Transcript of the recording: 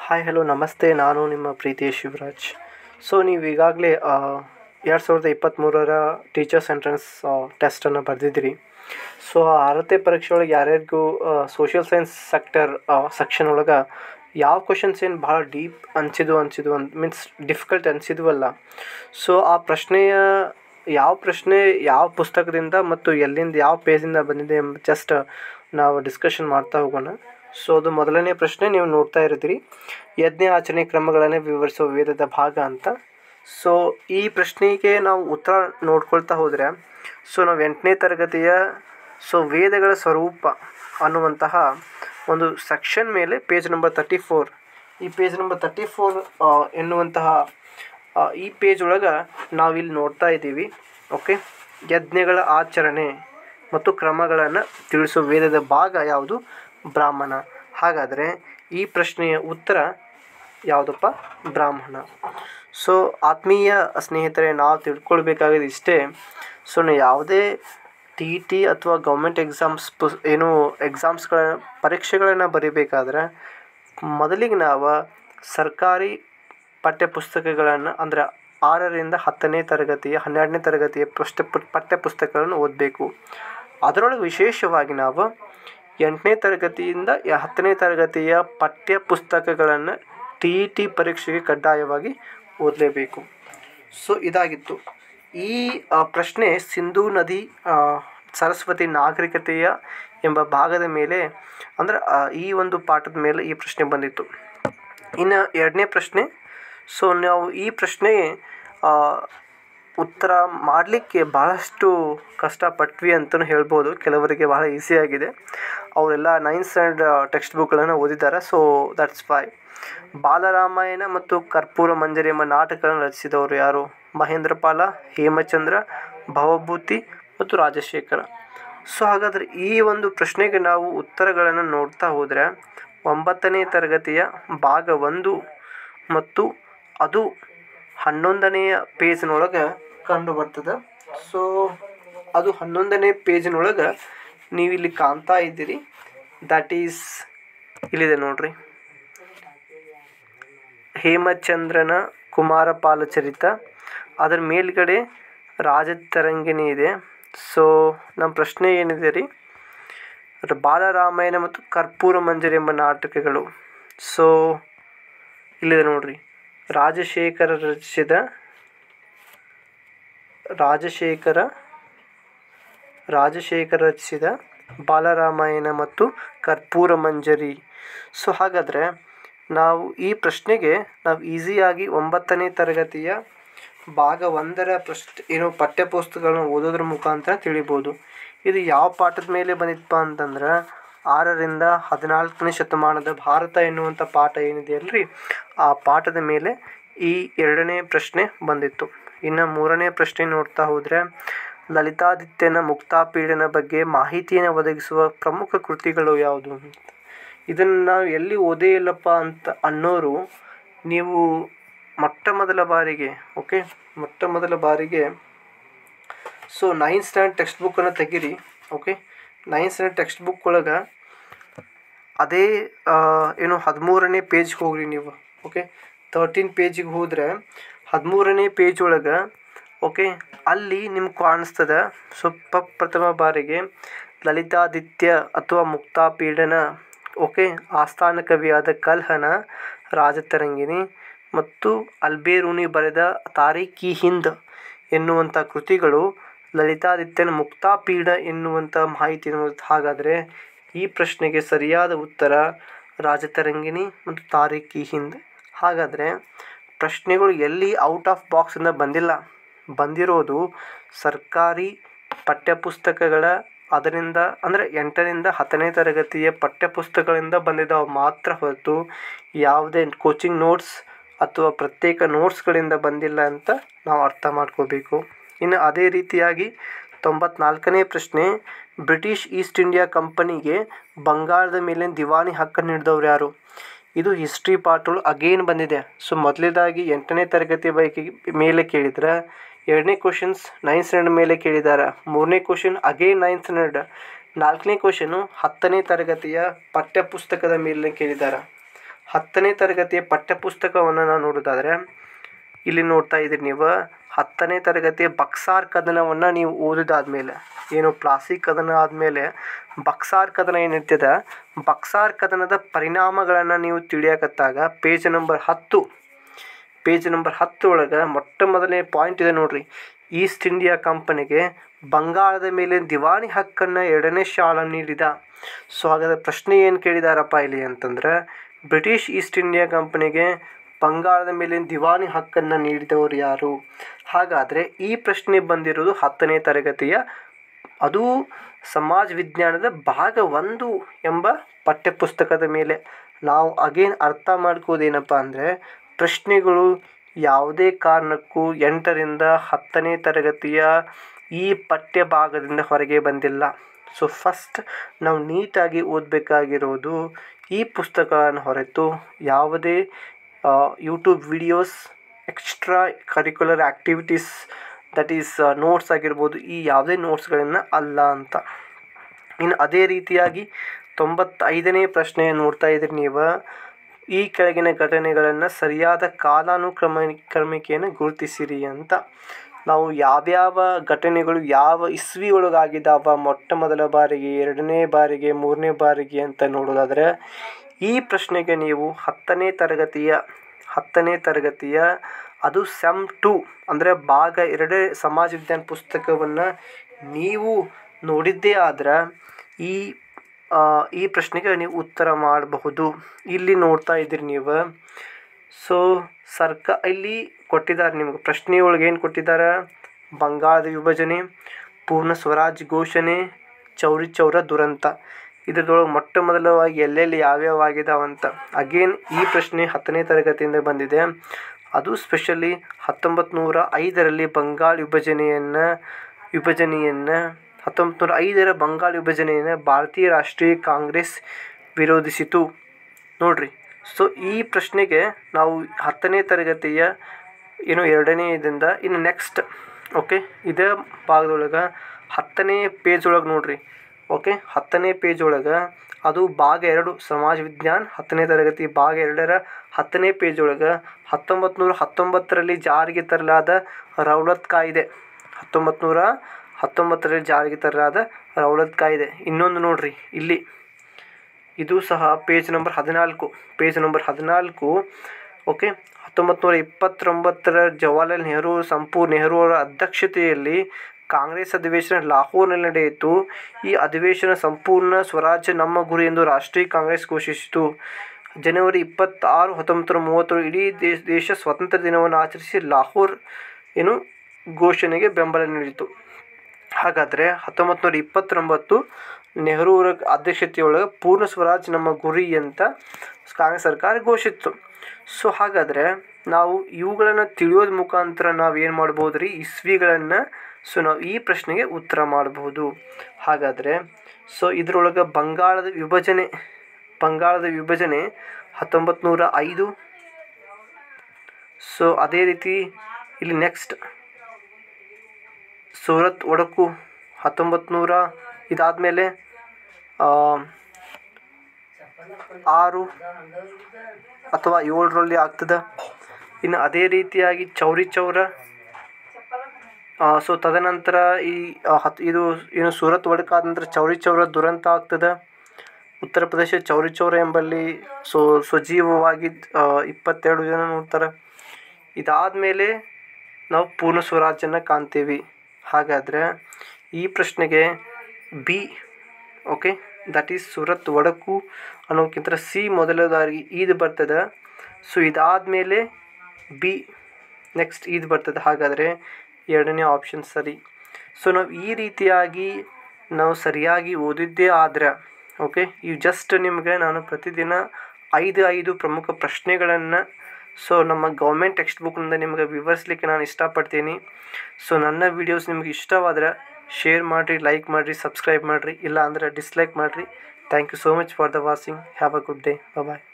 hi hello ನಮಸ್ತೆ ನಾನು ನಿಮ್ಮ ಪ್ರೀತಿಯ ಶಿವರಾಜ್ ಸೊ ನೀವು ಈಗಾಗಲೇ ಎರಡು ಸಾವಿರದ ಇಪ್ಪತ್ತ್ಮೂರರ ಟೀಚರ್ಸ್ ಎಂಟ್ರೆನ್ಸ್ ಟೆಸ್ಟನ್ನು ಬರೆದಿದ್ದೀರಿ ಸೊ ಆ ಅರ್ಹತೆ ಪರೀಕ್ಷೆ ಒಳಗೆ ಯಾರ್ಯಾರಿಗೂ ಸೋಷಿಯಲ್ ಸೈನ್ಸ್ ಸೆಕ್ಟರ್ ಸೆಕ್ಷನ್ ಒಳಗೆ ಯಾವ ಕ್ವಶನ್ಸ್ ಏನು ಭಾಳ ಡೀಪ್ ಅನಿಸಿದ್ವು ಅನಿಸಿದ್ವು ಅಂತ ಮೀನ್ಸ್ ಡಿಫಿಕಲ್ಟ್ ಅನಿಸಿದ್ವಲ್ಲ ಸೊ ಆ ಪ್ರಶ್ನೆಯ ಯಾವ ಪ್ರಶ್ನೆ ಯಾವ ಪುಸ್ತಕದಿಂದ ಮತ್ತು ಎಲ್ಲಿಂದ ಯಾವ ಪೇಜಿಂದ ಬಂದಿದೆ ಎಂಬ ಜಸ್ಟ್ ನಾವು ಡಿಸ್ಕಷನ್ ಮಾಡ್ತಾ ಹೋಗೋಣ ಸೊ ಅದು ಮೊದಲನೇ ಪ್ರಶ್ನೆ ನೀವು ನೋಡ್ತಾ ಇರ್ತೀರಿ ಯಜ್ಞ ಆಚರಣೆ ಕ್ರಮಗಳನ್ನು ವಿವರಿಸುವ ವೇದದ ಭಾಗ ಅಂತ ಸೊ ಈ ಪ್ರಶ್ನೆಗೆ ನಾವು ಉತ್ತರ ನೋಡ್ಕೊಳ್ತಾ ಹೋದರೆ ಸೊ ನಾವು ಎಂಟನೇ ತರಗತಿಯ ಸೊ ವೇದಗಳ ಸ್ವರೂಪ ಅನ್ನುವಂತಹ ಒಂದು ಸೆಕ್ಷನ್ ಮೇಲೆ ಪೇಜ್ ನಂಬರ್ ತರ್ಟಿ ಫೋರ್ ಈ ಪೇಜ್ ನಂಬರ್ ತರ್ಟಿ ಫೋರ್ ಎನ್ನುವಂತಹ ಆ, ಈ ಪೇಜ್ ಒಳಗೆ ನಾವಿಲ್ಲಿ ನೋಡ್ತಾ ಇದ್ದೀವಿ ಓಕೆ ಯಜ್ಞಗಳ ಆಚರಣೆ ಮತ್ತು ಕ್ರಮಗಳನ್ನು ತಿಳಿಸುವ ವೇದದ ಭಾಗ ಯಾವುದು ಬ್ರಾಹ್ಮಣ ಹಾಗಾದರೆ ಈ ಪ್ರಶ್ನೆಯ ಉತ್ತರ ಯಾವುದಪ್ಪ ಬ್ರಾಹ್ಮಣ ಸೊ ಆತ್ಮೀಯ ಸ್ನೇಹಿತರೆ ನಾವು ತಿಳ್ಕೊಳ್ಬೇಕಾಗಿದೆ ಇಷ್ಟೇ ಸೊ ನಾವು ಯಾವುದೇ ಟಿ ಇ ಟಿ ಅಥವಾ ಗೌರ್ಮೆಂಟ್ ಎಕ್ಸಾಮ್ಸ್ ಪುಸ್ ಏನು ಎಕ್ಸಾಮ್ಸ್ಗಳ ಪರೀಕ್ಷೆಗಳನ್ನು ಬರೀಬೇಕಾದ್ರೆ ಮೊದಲಿಗೆ ನಾವು ಸರ್ಕಾರಿ ಪಠ್ಯಪುಸ್ತಕಗಳನ್ನು ಅಂದರೆ ಆರರಿಂದ ಹತ್ತನೇ ತರಗತಿಯ ಹನ್ನೆರಡನೇ ತರಗತಿಯ ಪುಸ್ತ ಪಠ್ಯಪುಸ್ತಕಗಳನ್ನು ಓದಬೇಕು ಅದರೊಳಗೆ ವಿಶೇಷವಾಗಿ ನಾವು ಎಂಟನೇ ತರಗತಿಯಿಂದ ಯ- ಹತ್ತನೇ ತರಗತಿಯ ಪಠ್ಯ ಪುಸ್ತಕಗಳನ್ನು ಟಿ ಇ ಟಿ ಪರೀಕ್ಷೆಗೆ ಕಡ್ಡಾಯವಾಗಿ ಓದಲೇಬೇಕು ಸೊ ಇದಾಗಿತ್ತು ಈ ಆ, ಪ್ರಶ್ನೆ ಸಿಂಧೂ ನದಿ ಆ, ಸರಸ್ವತಿ ನಾಗರಿಕತೆಯ ಎಂಬ ಭಾಗದ ಮೇಲೆ ಅಂದರೆ ಆ, ಈ ಒಂದು ಪಾಠದ ಮೇಲೆ ಈ ಪ್ರಶ್ನೆ ಬಂದಿತ್ತು ಇನ್ನು ಎರಡನೇ ಪ್ರಶ್ನೆ ಸೊ ನಾವು ಈ ಪ್ರಶ್ನೆಗೆ ಆ, ಉತ್ತರ ಮಾಡಲಿಕ್ಕೆ ಭಾಳಷ್ಟು ಕಷ್ಟಪಟ್ವಿ ಅಂತಲೂ ಹೇಳ್ಬೋದು ಕೆಲವರಿಗೆ ಬಹಳ ಈಸಿಯಾಗಿದೆ ಅವರೆಲ್ಲ ನೈನ್ತ್ ಸ್ಟ್ಯಾಂಡರ್ಡ್ ಟೆಕ್ಸ್ಟ್ ಬುಕ್ಗಳನ್ನು ಓದಿದ್ದಾರೆ ಸೊ ದಟ್ಸ್ ವೈ ಬಾಲರಾಮಾಯಣ ಮತ್ತು ಕರ್ಪೂರ ಮಂಜರಿ ಎಂಬ ನಾಟಕಗಳನ್ನು ರಚಿಸಿದವರು ಯಾರು ಮಹೇಂದ್ರಪಾಲ ಹೇಮಚಂದ್ರ ಭವಭೂತಿ ಮತ್ತು ರಾಜಶೇಖರ ಸೊ ಹಾಗಾದರೆ ಈ ಒಂದು ಪ್ರಶ್ನೆಗೆ ನಾವು ಉತ್ತರಗಳನ್ನು ನೋಡ್ತಾ ಹೋದರೆ ಒಂಬತ್ತನೇ ತರಗತಿಯ ಭಾಗ ಒಂದು ಮತ್ತು ಅದು ಹನ್ನೊಂದನೆಯ ಪೇಜ್ನೊಳಗೆ ಕಂಡು ಬರ್ತದೆ ಸೊ ಅದು ಹನ್ನೊಂದನೇ ಪೇಜಿನೊಳಗೆ ನೀವು ಇಲ್ಲಿ ಕಾಣ್ತಾ ಇದ್ದೀರಿ ದಟ್ ಈಸ್ ಇಲ್ಲಿದೆ ನೋಡ್ರಿ ಹೇಮಚಂದ್ರನ ಕುಮಾರಪಾಲ ಚರಿತ ಅದರ ಮೇಲ್ಗಡೆ ರಾಜತರಂಗಿಣಿ ಇದೆ ಸೊ ನಮ್ಮ ಪ್ರಶ್ನೆ ಏನಿದೆ ರೀ ರ- ಬಾಲರಾಮಾಯಣ ಮತ್ತು ಕರ್ಪೂರ ಮಂಜರಿ ಎಂಬ ನಾಟಕಗಳು ಸೊ ಇಲ್ಲಿದೆ ನೋಡ್ರಿ ರಾಜಶೇಖರ ರಚಿಸಿದ ರಾಜಶೇಖರ ರಾಜಶೇಖರ ರಚಿಸಿದ ಬಾಲರಾಮಾಯಣ ಮತ್ತು ಕರ್ಪೂರ ಮಂಜರಿ ಸೊ ಹಾಗಾದರೆ ನಾವು ಈ ಪ್ರಶ್ನೆಗೆ ನಾವು ಈಸಿಯಾಗಿ ಒಂಬತ್ತನೇ ತರಗತಿಯ ಭಾಗ ಒಂದರ ಪ್ರಶ್ ಏನು ಪಠ್ಯಪುಸ್ತಕಗಳನ್ನು ಓದೋದ್ರ ಮುಖಾಂತರ ತಿಳಿಬೋದು ಇದು ಯಾವ ಪಾಠದ ಮೇಲೆ ಬಂದಿತ್ತಪ್ಪ ಅಂತಂದ್ರೆ ಆರರಿಂದ ಹದಿನಾಲ್ಕನೇ ಶತಮಾನದ ಭಾರತ ಎನ್ನುವಂಥ ಪಾಠ ಏನಿದೆ ಅಲ್ರಿ ಆ ಪಾಠದ ಮೇಲೆ ಈ ಎರಡನೇ ಪ್ರಶ್ನೆ ಬಂದಿತ್ತು ಇನ್ನು ಮೂರನೇ ಪ್ರಶ್ನೆ ನೋಡ್ತಾ ಹೋದರೆ ಲಲಿತಾದಿತ್ಯನ ಮುಕ್ತಾಪೀಡನ ಬಗ್ಗೆ ಮಾಹಿತಿಯನ್ನು ಒದಗಿಸುವ ಪ್ರಮುಖ ಕೃತಿಗಳು ಯಾವುದು ಅಂತ ಇದನ್ನು ನಾವು ಎಲ್ಲಿ ಓದೇ ಇಲ್ಲಪ್ಪ ಅಂತ ಅನ್ನೋರು ನೀವು ಮೊಟ್ಟ ಮೊದಲ ಬಾರಿಗೆ ಓಕೆ ಮೊಟ್ಟ ಮೊದಲ ಬಾರಿಗೆ ಸೊ ನೈನ್ತ್ ಸ್ಟ್ಯಾಂಡರ್ಡ್ ಟೆಕ್ಸ್ಟ್ ಬುಕ್ಕನ್ನು ತೆಗೀರಿ okay ninth standard text book ಒಳಗೆ ಅದೇ ಆ, ಏನು ಹದಿಮೂರನೇ ಪೇಜ್ಗೆ ಹೋಗ್ರಿ ನೀವು ಓಕೆ ತರ್ಟೀನ್ ಪೇಜಿಗೆ ಹೋದರೆ ಹದಿಮೂರನೇ ಪೇಜ್ ಒಳಗೆ ಓಕೆ ಅಲ್ಲಿ ನಿಮ್ಗೆ ಕಾಣಿಸ್ತದೆ ಸೊ ಪ ಪ್ರಥಮ ಬಾರಿಗೆ ಲಲಿತಾದಿತ್ಯ ಅಥವಾ ಮುಕ್ತಾಪೀಡನ ಓಕೆ ಆಸ್ಥಾನ ಕವಿಯಾದ ಕಲ್ಹನ ರಾಜತರಂಗಿಣಿ ಮತ್ತು ಅಲ್ಬೇರೂನಿ ಬರೆದ ತಾರೀಖಿ ಹಿಂದ್ ಎನ್ನುವಂಥ ಕೃತಿಗಳು ಲಲಿತಾದಿತ್ಯನ ಮುಕ್ತಾಪೀಡ ಎನ್ನುವಂಥ ಮಾಹಿತಿ ಹಾಗಾದರೆ ಈ ಪ್ರಶ್ನೆಗೆ ಸರಿಯಾದ ಉತ್ತರ ರಾಜತರಂಗಿಣಿ ಮತ್ತು ತಾರೀಖಿ ಹಿಂದ್ ಹಾಗಾದರೆ ಪ್ರಶ್ನೆಗಳು ಎಲ್ಲಿ ಔಟ್ ಆಫ್ ಬಾಕ್ಸಿಂದ ಬಂದಿಲ್ಲ ಬಂದಿರೋದು ಸರ್ಕಾರಿ ಪಠ್ಯಪುಸ್ತಕಗಳ ಅದರಿಂದ ಅಂದರೆ ಎಂಟರಿಂದ ಹತ್ತನೇ ತರಗತಿಯ ಪಠ್ಯಪುಸ್ತಕಗಳಿಂದ ಬಂದಿದ್ದಾವೆ ಮಾತ್ರ ಹೊರತು ಯಾವುದೇ ಕೋಚಿಂಗ್ ನೋಟ್ಸ್ ಅಥವಾ ಪ್ರತ್ಯೇಕ ನೋಟ್ಸ್ಗಳಿಂದ ಬಂದಿಲ್ಲ ಅಂತ ನಾವು ಅರ್ಥ ಮಾಡ್ಕೋಬೇಕು ಇನ್ನು ಅದೇ ರೀತಿಯಾಗಿ ತೊಂಬತ್ನಾಲ್ಕನೇ ಪ್ರಶ್ನೆ ಬ್ರಿಟಿಷ್ ಈಸ್ಟ್ ಇಂಡಿಯಾ ಕಂಪನಿಗೆ ಬಂಗಾಳದ ಮೇಲೆ ದಿವಾನಿ ಹಕ್ಕನ್ನು ನೀಡಿದವ್ರು ಯಾರು ಇದು ಹಿಸ್ಟ್ರಿ ಪಾರ್ಟುಗಳು ಅಗೇನ್ ಬಂದಿದೆ ಸೊ ಮೊದಲೇದಾಗಿ ಎಂಟನೇ ತರಗತಿ ಬೈಕಿ ಮೇಲೆ ಕೇಳಿದ್ರೆ ಎರಡನೇ ಕ್ವಶನ್ಸ್ ನೈನ್ತ್ ಸ್ಟ್ಯಾಂಡರ್ಡ್ ಮೇಲೆ ಕೇಳಿದ್ದಾರೆ ಮೂರನೇ ಕ್ವಶನ್ ಅಗೇನ್ ನೈನ್ತ್ ಸ್ಟ್ಯಾಂಡರ್ಡ್ ನಾಲ್ಕನೇ ಕ್ವಶನು ಹತ್ತನೇ ತರಗತಿಯ ಪಠ್ಯಪುಸ್ತಕದ ಮೇಲೆ ಕೇಳಿದ್ದಾರೆ ಹತ್ತನೇ ತರಗತಿಯ ಪಠ್ಯಪುಸ್ತಕವನ್ನು ನಾವು ನೋಡೋದಾದರೆ ಇಲ್ಲಿ ನೋಡ್ತಾ ಇದ್ದೀರಿ ನೀವು ಹತ್ತನೇ ತರಗತಿಯ ಬಕ್ಸಾರ್ ಕದನವನ್ನು ನೀವು ಓದಿದಾದ್ಮೇಲೆ ಏನು ಪ್ಲಾಸ್ಟಿಕ್ ಕದನ ಆದಮೇಲೆ ಬಕ್ಸಾರ್ ಕದನ ಏನಿರ್ತದೆ ಬಕ್ಸಾರ್ ಕದನದ ಪರಿಣಾಮಗಳನ್ನು ನೀವು ತಿಳಿಯಕತ್ತಾಗ ಪೇಜ್ ನಂಬರ್ ಹತ್ತು ಪೇಜ್ ನಂಬರ್ ಹತ್ತು ಒಳಗೆ ಮೊಟ್ಟ ಮೊದಲನೇ ಪಾಯಿಂಟ್ ಇದೆ ನೋಡ್ರಿ ಈಸ್ಟ್ ಇಂಡಿಯಾ ಕಂಪನಿಗೆ ಬಂಗಾಳದ ಮೇಲೆ ದಿವಾನಿ ಹಕ್ಕನ್ನು ಎರಡನೇ ಶಾಲ ನೀಡಿದ ಸೊ ಹಾಗಾದ್ರೆ ಪ್ರಶ್ನೆ ಏನು ಕೇಳಿದಾರಪ್ಪ ಇಲ್ಲಿ ಅಂತಂದ್ರೆ ಬ್ರಿಟಿಷ್ ಈಸ್ಟ್ ಇಂಡಿಯಾ ಕಂಪನಿಗೆ ಬಂಗಾಳದ ಮೇಲೆ ದಿವಾನಿ ಹಕ್ಕನ್ನು ನೀಡಿದವರು ಯಾರು ಹಾಗಾದರೆ ಈ ಪ್ರಶ್ನೆ ಬಂದಿರೋದು ಹತ್ತನೇ ತರಗತಿಯ ಅದು ಸಮಾಜ ವಿಜ್ಞಾನದ ಭಾಗ ಒಂದು ಎಂಬ ಪಠ್ಯಪುಸ್ತಕದ ಮೇಲೆ ನಾವು ಅಗೇನ್ ಅರ್ಥ ಮಾಡ್ಕೋದೇನಪ್ಪ ಅಂದರೆ ಪ್ರಶ್ನೆಗಳು ಯಾವುದೇ ಕಾರಣಕ್ಕೂ ಎಂಟರಿಂದ ಹತ್ತನೇ ತರಗತಿಯ ಈ ಪಠ್ಯ ಭಾಗದಿಂದ ಹೊರಗೆ ಬಂದಿಲ್ಲ ಸೊ ಫಸ್ಟ್ ನಾವು ನೀಟಾಗಿ ಓದಬೇಕಾಗಿರೋದು ಈ ಪುಸ್ತಕವನ್ನು ಹೊರತು ಯಾವುದೇ YouTube videos extra curricular activities that is notes ಆಗಿರ್ಬೋದು ಈ ಯಾವುದೇ ನೋಟ್ಸ್ಗಳನ್ನು ಅಲ್ಲ ಅಂತ ಇನ್ನು ಅದೇ ರೀತಿಯಾಗಿ ತೊಂಬತ್ತೈದನೇ ಪ್ರಶ್ನೆ ನೋಡ್ತಾ ಇದ್ರಿ ನೀವು ಈ ಕೆಳಗಿನ ಘಟನೆಗಳನ್ನು ಸರಿಯಾದ ಕಾಲಾನುಕ್ರಮ ಕ್ರಮಿಕೆಯನ್ನು ಗುರುತಿಸಿರಿ ಅಂತ ನಾವು ಯಾವ್ಯಾವ ಘಟನೆಗಳು ಯಾವ ಇಸ್ವಿ ಒಳಗಾಗಿದ್ದಾವ ಮೊಟ್ಟ ಮೊದಲ ಬಾರಿಗೆ ಎರಡನೇ ಬಾರಿಗೆ ಮೂರನೇ ಬಾರಿಗೆ ಅಂತ ನೋಡೋದಾದರೆ ಈ ಪ್ರಶ್ನೆಗೆ ನೀವು ಹತ್ತನೇ ತರಗತಿಯ ಹತ್ತನೇ ತರಗತಿಯ ಅದು ಸೆಮ್ ಟು ಅಂದರೆ ಭಾಗ ಎರಡೇ ಸಮಾಜ ವಿಜ್ಞಾನ ಪುಸ್ತಕವನ್ನು ನೀವು ನೋಡಿದ್ದೇ ಆದ್ರೆ ಈ ಆ, ಈ ಪ್ರಶ್ನೆಗೆ ನೀವು ಉತ್ತರ ಮಾಡಬಹುದು ಇಲ್ಲಿ ನೋಡ್ತಾ ಇದ್ದೀರಿ ನೀವು ಸೊ ಸರ್ಕ ಇಲ್ಲಿ ಕೊಟ್ಟಿದ್ದಾರೆ ನಿಮಗೆ ಪ್ರಶ್ನೆಯೊಳಗೆ ಏನು ಕೊಟ್ಟಿದ್ದಾರೆ ಬಂಗಾಳದ ವಿಭಜನೆ ಪೂರ್ಣ ಸ್ವರಾಜ್ ಘೋಷಣೆ ಚೌರಿ ಚೌರ ದುರಂತ ಇದ್ರದೊಳಗೆ ಮೊಟ್ಟ ಮೊದಲವಾಗಿ ಎಲ್ಲೆಲ್ಲಿ ಯಾವ್ಯಾವ ಆಗಿದಾವಂತ ಅಗೇನ್ ಈ ಪ್ರಶ್ನೆ ಹತ್ತನೇ ತರಗತಿಯಿಂದ ಬಂದಿದೆ ಅದು ಸ್ಪೆಷಲಿ ಹತ್ತೊಂಬತ್ತು ನೂರ ಐದರಲ್ಲಿ ಬಂಗಾಳ ವಿಭಜನೆಯನ್ನು ವಿಭಜನೆಯನ್ನು ಹತ್ತೊಂಬತ್ತು ನೂರ ಐದರ ಬಂಗಾಳ ವಿಭಜನೆಯನ್ನು ಭಾರತೀಯ ರಾಷ್ಟ್ರೀಯ ಕಾಂಗ್ರೆಸ್ ವಿರೋಧಿಸಿತು ನೋಡ್ರಿ ಸೊ ಈ ಪ್ರಶ್ನೆಗೆ ನಾವು ಹತ್ತನೇ ತರಗತಿಯ ಏನು ಎರಡನೇದಿಂದ ಇನ್ನು ನೆಕ್ಸ್ಟ್ ಓಕೆ ಇದೇ ಭಾಗದೊಳಗೆ ಹತ್ತನೇ ಪೇಜ್ ಒಳಗೆ ನೋಡ್ರಿ ಓಕೆ ಹತ್ತನೇ ಪೇಜ್ ಒಳಗೆ ಅದು ಭಾಗ ಎರಡು ಸಮಾಜ ವಿಜ್ಞಾನ ಹತ್ತನೇ ತರಗತಿ ಭಾಗ ಎರಡರ ಹತ್ತನೇ ಪೇಜ್ ಒಳಗೆ ಹತ್ತೊಂಬತ್ತು ನೂರ ಹತ್ತೊಂಬತ್ತರಲ್ಲಿ ಜಾರಿಗೆ ತರಲಾದ ರೌಲತ್ ಕಾಯ್ದೆ ಹತ್ತೊಂಬತ್ತು ನೂರ ಹತ್ತೊಂಬತ್ತರಲ್ಲಿ ಜಾರಿಗೆ ತರಲಾದ ರೌಲತ್ ಕಾಯ್ದೆ ಇನ್ನೊಂದು ನೋಡ್ರಿ ಇಲ್ಲಿ ಇದು ಸಹ ಪೇಜ್ ನಂಬರ್ ಹದಿನಾಲ್ಕು ಪೇಜ್ ನಂಬರ್ ಹದಿನಾಲ್ಕು ಓಕೆ ಹತ್ತೊಂಬತ್ತು ನೂರ ಇಪ್ಪತ್ತೊಂಬತ್ತರ ಜವಾಹರ್ಲಾಲ್ ನೆಹರು ಸಂಪೂರ್ ನೆಹರು ಅವರ ಅಧ್ಯಕ್ಷತೆಯಲ್ಲಿ ಕಾಂಗ್ರೆಸ್ ಅಧಿವೇಶನ ಲಾಹೋರ್ನಲ್ಲಿ ನಡೆಯಿತು ಈ ಅಧಿವೇಶನ ಸಂಪೂರ್ಣ ಸ್ವರಾಜ್ಯ ನಮ್ಮ ಗುರಿ ಎಂದು ರಾಷ್ಟ್ರೀಯ ಕಾಂಗ್ರೆಸ್ ಘೋಷಿಸಿತು ಜನವರಿ ಇಪ್ಪತ್ತಾರು ಹತ್ತೊಂಬತ್ತು ನೂರ ಮೂವತ್ತೇಳು ಇಡೀ ದೇಶ ದೇಶ ಸ್ವಾತಂತ್ರ್ಯ ದಿನವನ್ನು ಆಚರಿಸಿ ಲಾಹೋರ್ ಏನು ಘೋಷಣೆಗೆ ಬೆಂಬಲ ನೀಡಿತು ಹಾಗಾದರೆ ಹತ್ತೊಂಬತ್ತು ನೂರ ಇಪ್ಪತ್ತೊಂಬತ್ತು ನೆಹರು ಅವರ ಅಧ್ಯಕ್ಷತೆಯೊಳಗೆ ಪೂರ್ಣ ಸ್ವರಾಜ್ ನಮ್ಮ ಗುರಿ ಅಂತ ಕಾಂಗ್ರೆಸ್ ಸರ್ಕಾರ ಘೋಷಿಸಿತು ಸೊ ಹಾಗಾದರೆ ನಾವು ಇವುಗಳನ್ನು ತಿಳಿಯೋದ್ರ ಮುಖಾಂತರ ನಾವು ಏನು ಮಾಡ್ಬೋದು ರೀ ಇಸ್ವಿಗಳನ್ನು ಸೊ ನಾವು ಈ ಪ್ರಶ್ನೆಗೆ ಉತ್ತರ ಮಾಡಬಹುದು ಹಾಗಾದರೆ ಸೊ ಇದರೊಳಗೆ ಬಂಗಾಳದ ವಿಭಜನೆ ಬಂಗಾಳದ ವಿಭಜನೆ ಹತ್ತೊಂಬತ್ತು ನೂರ ಐದು ಸೊ ಅದೇ ರೀತಿ ಇಲ್ಲಿ ನೆಕ್ಸ್ಟ್ ಸೂರತ್ ಒಡಕು ಹತ್ತೊಂಬತ್ತು ನೂರ ಇದಾದಮೇಲೆ ಆರು ಅಥವಾ ಏಳರಲ್ಲಿ ಆಗ್ತದೆ ಇನ್ನು ಅದೇ ರೀತಿಯಾಗಿ ಚೌರಿ ಚೌರ ಸೊ ತದನಂತರ ಈ ಆ, ಹತ್ ಇದು ಏನು ಸೂರತ್ ಒಡಕು ಆದ ನಂತರ ಚೌರಿ ಚೌರ ದುರಂತ ಆಗ್ತದೆ ಉತ್ತರ ಪ್ರದೇಶ ಚೌರಿ ಚೌರ ಎಂಬಲ್ಲಿ ಸೊ ಸಜೀವವಾಗಿ ಆ, ಇಪ್ಪತ್ತೆರಡು ಜನ ನೋಡ್ತಾರೆ ಇದಾದಮೇಲೆ ನಾವು ಪೂರ್ಣ ಸ್ವರಾಜ್ಯನ ಕಾಣ್ತೀವಿ ಹಾಗಾದರೆ ಈ ಪ್ರಶ್ನೆಗೆ B okay that is Surat ಒಡಕು ಅನ್ನೋಕ್ಕಿಂತ ಸಿ ಮೊದಲದಾಗಿ ಇದು ಬರ್ತದೆ ಸೊ ಇದಾದಮೇಲೆ ಬಿ ನೆಕ್ಸ್ಟ್ ಇದು ಬರ್ತದೆ ಹಾಗಾದರೆ ಎರಡನೇ ಆಪ್ಷನ್ ಸರಿ ಸೊ ನಾವು ಈ ರೀತಿಯಾಗಿ ನಾವು ಸರಿಯಾಗಿ ಓದಿದ್ದೇ ಆದರೆ ಓಕೆ ಇವು ಜಸ್ಟ್ ನಿಮಗೆ ನಾನು ಪ್ರತಿದಿನ ಐದು ಐದು ಪ್ರಮುಖ ಪ್ರಶ್ನೆಗಳನ್ನು ಸೊ ನಮ್ಮ ಗೌರ್ಮೆಂಟ್ ಟೆಕ್ಸ್ಟ್ ಬುಕ್ನಿಂದ ನಿಮಗೆ ವಿವರಿಸಲಿಕ್ಕೆ ನಾನು ಇಷ್ಟಪಡ್ತೀನಿ ಸೊ ನನ್ನ ವೀಡಿಯೋಸ್ ನಿಮಗೆ ಇಷ್ಟವಾದರೆ ಶೇರ್ ಮಾಡಿರಿ ಲೈಕ್ ಮಾಡಿರಿ ಸಬ್ಸ್ಕ್ರೈಬ್ ಮಾಡಿರಿ ಇಲ್ಲ ಅಂದರೆ ಡಿಸ್ಲೈಕ್ ಮಾಡಿರಿ thank you so much for the watching have a good day bye